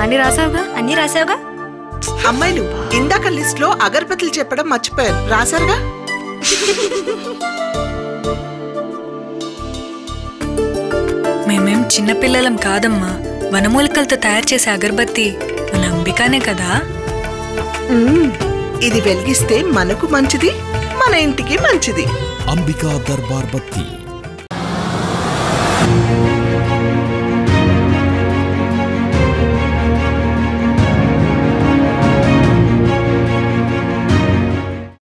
అన్ని రాసావుగా అన్ని రాసావుగా అమ్మాయిలు ఇందాక లిస్ట్ లో అగరబత్తులు చెప్పడం మర్చిపోయారు రాశారుగా మేమేం చిన్నపిల్లలం కాదమ్మా వనమూలికలతో తయారు చేసే అగరబత్తి మన అంబికానే కదా మ్మ్. ఇది వెలిగిస్తే మనకు మంచిది మన ఇంటికి మంచిది అంబికా దర్బార్ బత్తి